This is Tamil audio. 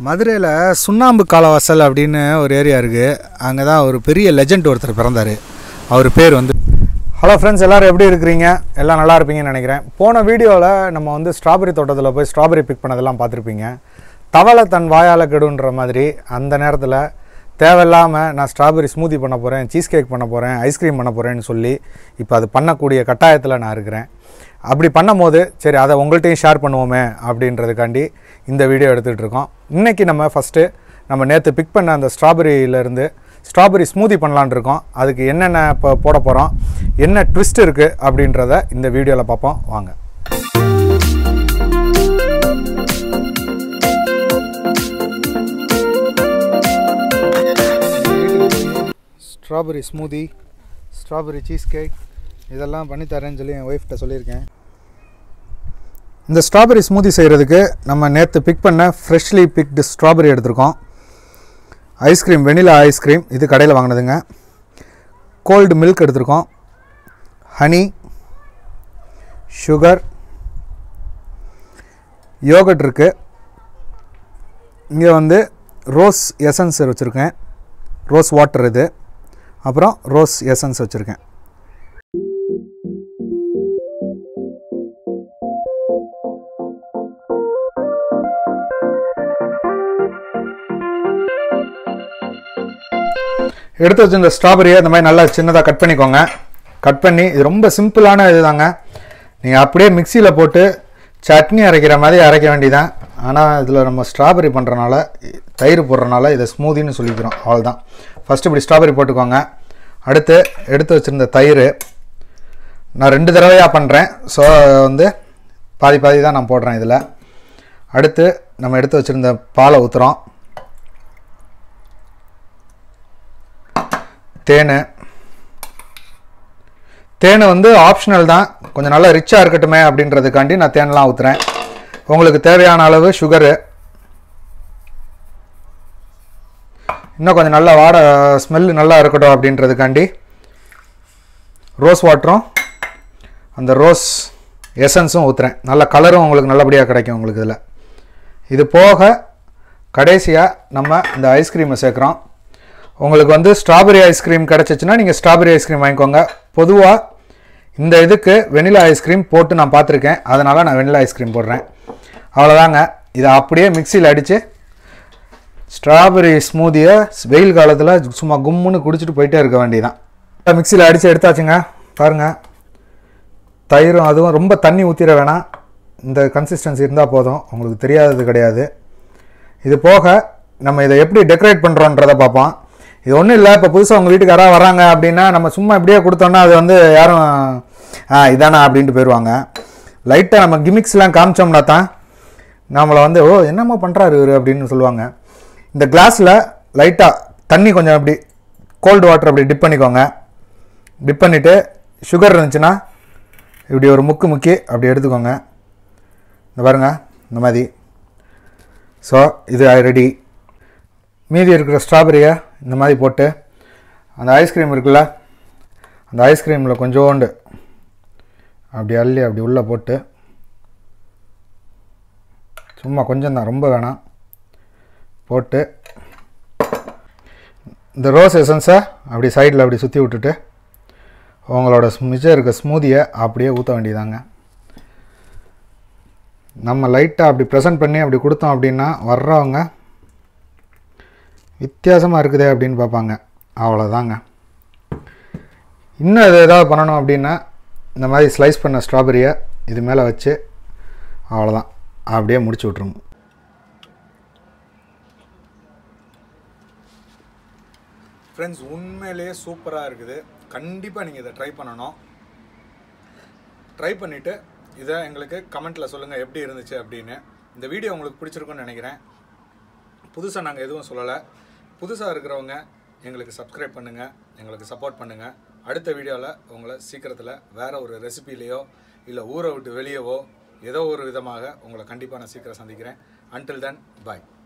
மதுரையில் சுண்ணாம்பு காலவாசல் அப்படின்னு ஒரு ஏரியா இருக்குது அங்கே தான் ஒரு பெரிய லெஜண்ட் ஒருத்தர் பிறந்தார் அவர் பேர் வந்து ஹலோ ஃப்ரெண்ட்ஸ் எல்லோரும் எப்படி இருக்கிறீங்க எல்லாம் நல்லா இருப்பீங்கன்னு நினைக்கிறேன் போன வீடியோவில் நம்ம வந்து ஸ்ட்ராபெரி தோட்டத்தில் போய் ஸ்ட்ராபெரி பிக் பண்ணதெல்லாம் பார்த்துருப்பீங்க தவளை தன் வாயால் கெடுன்ற மாதிரி அந்த நேரத்தில் தேவையில்லாமல் நான் ஸ்ட்ராபெரி ஸ்மூதி பண்ண போகிறேன் சீஸ் கேக் பண்ண போகிறேன் ஐஸ்கிரீம் பண்ண போகிறேன்னு சொல்லி இப்போ அது பண்ணக்கூடிய கட்டாயத்தில் நான் இருக்கிறேன் அப்படி பண்ணும்போது சரி அதை உங்கள்கிட்டையும் ஷேர் பண்ணுவோமே அப்படின்றதுக்காண்டி இந்த வீடியோ எடுத்துகிட்டு இருக்கோம் இன்றைக்கி நம்ம ஃபஸ்ட்டு நம்ம நேற்று பிக் பண்ண அந்த ஸ்ட்ராபெரியிலேருந்து ஸ்ட்ராபெரி ஸ்மூதி பண்ணலான்னு இருக்கோம் அதுக்கு என்னென்ன இப்போ போட போகிறோம் என்ன ட்விஸ்ட் இருக்குது அப்படின்றத இந்த வீடியோவில் பார்ப்போம் வாங்க strawberry smoothie strawberry cheesecake இதெல்லாம் பண்ணி தரேன்னு சொல்லி என் ஒய்ஃப்ட்ட சொல்லியிருக்கேன் இந்த ஸ்ட்ராபெரி ஸ்மூதி செய்கிறதுக்கு நம்ம நேற்று பிக் பண்ண ஃப்ரெஷ்லி பிக்டு ஸ்ட்ராபெரி எடுத்திருக்கோம் ஐஸ்கிரீம் வெனிலா ஐஸ்கிரீம் இது கடையில் வாங்கினதுங்க கோல்டு மில்க் எடுத்திருக்கோம் ஹனி சுகர் யோகட் இருக்குது இங்கே வந்து ரோஸ் எசன்ஸ் வச்சுருக்கேன் ரோஸ் வாட்டர் இது அப்புறம் ரோஸ் எசன்ஸ் வச்சுருக்கேன் எடுத்து வச்சிருந்த ஸ்ட்ராபெரியை இந்த மாதிரி நல்லா சின்னதாக கட் பண்ணிக்கோங்க கட் பண்ணி இது ரொம்ப சிம்பிளான இதுதாங்க நீங்கள் அப்படியே மிக்சியில் போட்டு சட்னி அரைக்கிற மாதிரி அரைக்க வேண்டியதான் ஆனால் இதில் நம்ம ஸ்ட்ராபெரி பண்ணுறனால தயிர் போடுறனால இதை ஸ்மூதின்னு சொல்லிக்கிறோம் அவ்வளோதான் ஃபஸ்ட்டு இப்படி ஸ்ட்ராபெரி போட்டுக்கோங்க அடுத்து எடுத்து வச்சுருந்த தயிர் நான் ரெண்டு தடவையாக பண்ணுறேன் ஸோ வந்து பாதி பாதி தான் நான் போடுறேன் இதில் அடுத்து நம்ம எடுத்து வச்சுருந்த பாலை ஊற்றுறோம் தேன் தேன் வந்து ஆப்ஷனல் தான் கொஞ்சம் நல்லா ரிச்சாக இருக்கட்டுமே அப்படின்றதுக்காண்டி நான் தேன்லாம் ஊற்றுறேன் உங்களுக்கு தேவையான அளவு சுகரு இன்னும் கொஞ்சம் நல்லா வாட ஸ்மெல்லு நல்லா இருக்கட்டும் அப்படின்றதுக்காண்டி ரோஸ் வாட்டரும் அந்த ரோஸ் எசன்ஸும் ஊற்றுறேன் நல்ல கலரும் உங்களுக்கு நல்லபடியாக கிடைக்கும் உங்களுக்கு இதில் இது போக கடைசியாக நம்ம இந்த ஐஸ்கிரீமை சேர்க்குறோம் உங்களுக்கு வந்து ஸ்ட்ராபெரி ஐஸ்கிரீம் கிடச்சிச்சின்னா நீங்கள் ஸ்ட்ராபெரி ஐஸ்கிரீம் வாங்கிக்கோங்க பொதுவாக இந்த இதுக்கு வெனிலா ஐஸ்கிரீம் போட்டு நான் பார்த்துருக்கேன் அதனால் நான் வெனிலா ஐஸ்கிரீம் போடுறேன் அவ்வளோதாங்க இதை அப்படியே மிக்சியில் அடித்து ஸ்ட்ராபெரி ஸ்மூதியை வெயில் காலத்தில் சும்மா கும்முன்னு குடிச்சிட்டு போயிட்டே இருக்க வேண்டியதான் மிக்சியில் அடித்து எடுத்தாச்சுங்க பாருங்கள் தயிரும் அதுவும் ரொம்ப தண்ணி ஊற்றிட வேணாம் இந்த கன்சிஸ்டன்சி இருந்தால் போதும் உங்களுக்கு தெரியாதது கிடையாது இது போக நம்ம இதை எப்படி டெக்கரேட் பண்ணுறோன்றதை பார்ப்போம் இது ஒன்றும் இல்லை இப்போ புதுசாக உங்கள் வீட்டுக்கு யாராவது வராங்க அப்படின்னா நம்ம சும்மா இப்படியே கொடுத்தோன்னா அது வந்து யாரும் ஆ இதானா அப்படின்ட்டு போயிடுவாங்க லைட்டாக நம்ம கிமிக்ஸ்லாம் காமிச்சோம்னா தான் நம்மளை வந்து ஓ என்னம்மா பண்ணுறாரு இவர் அப்படின்னு சொல்லுவாங்க இந்த கிளாஸில் லைட்டாக தண்ணி கொஞ்சம் அப்படி கோல்டு வாட்டர் அப்படி டிப் பண்ணிக்கோங்க டிப் பண்ணிவிட்டு சுகர் இருந்துச்சுன்னா இப்படி ஒரு முக்கு முக்கி அப்படி எடுத்துக்கோங்க இந்த பாருங்க இந்த மாதிரி ஸோ இது ரெடி மீதி இருக்கிற ஸ்ட்ராபெரியை இந்த மாதிரி போட்டு அந்த ஐஸ்கிரீம் இருக்குல்ல அந்த ஐஸ்கிரீமில் கொஞ்சோண்டு அப்படி அள்ளி அப்படி உள்ளே போட்டு சும்மா கொஞ்சம் தான் ரொம்ப வேணாம் போட்டு இந்த ரோஸ் எசன்ஸை அப்படி சைடில் அப்படி சுற்றி விட்டுட்டு உங்களோட மிச்சம் இருக்க ஸ்மூதியை அப்படியே ஊற்ற வேண்டியதாங்க நம்ம லைட்டாக அப்படி ப்ரெசென்ட் பண்ணி அப்படி கொடுத்தோம் அப்படின்னா வர்றவங்க வித்தியாசமாக இருக்குதே அப்படின்னு பார்ப்பாங்க அவ்வளோதாங்க இன்னும் இது ஏதாவது பண்ணணும் அப்படின்னா இந்த மாதிரி ஸ்லைஸ் பண்ண ஸ்ட்ராபெரியை இது மேலே வச்சு அவ்வளோதான் அப்படியே முடிச்சு விட்ருங்க ஃப்ரெண்ட்ஸ் உண்மையிலேயே சூப்பராக இருக்குது கண்டிப்பாக நீங்கள் இதை ட்ரை பண்ணணும் ட்ரை பண்ணிவிட்டு இதை எங்களுக்கு கமெண்ட்டில் சொல்லுங்கள் எப்படி இருந்துச்சு அப்படின்னு இந்த வீடியோ உங்களுக்கு பிடிச்சிருக்குன்னு நினைக்கிறேன் புதுசாக நாங்கள் எதுவும் சொல்லலை புதுசாக இருக்கிறவங்க எங்களுக்கு சப்ஸ்கிரைப் பண்ணுங்கள் எங்களுக்கு சப்போர்ட் பண்ணுங்கள் அடுத்த வீடியோவில் உங்களை சீக்கிரத்தில் வேறு ஒரு ரெசிபிலேயோ இல்லை ஊரை விட்டு வெளியவோ ஏதோ ஒரு விதமாக உங்களை கண்டிப்பாக நான் சீக்கிரம் சந்திக்கிறேன் அன்டில் தென் பாய்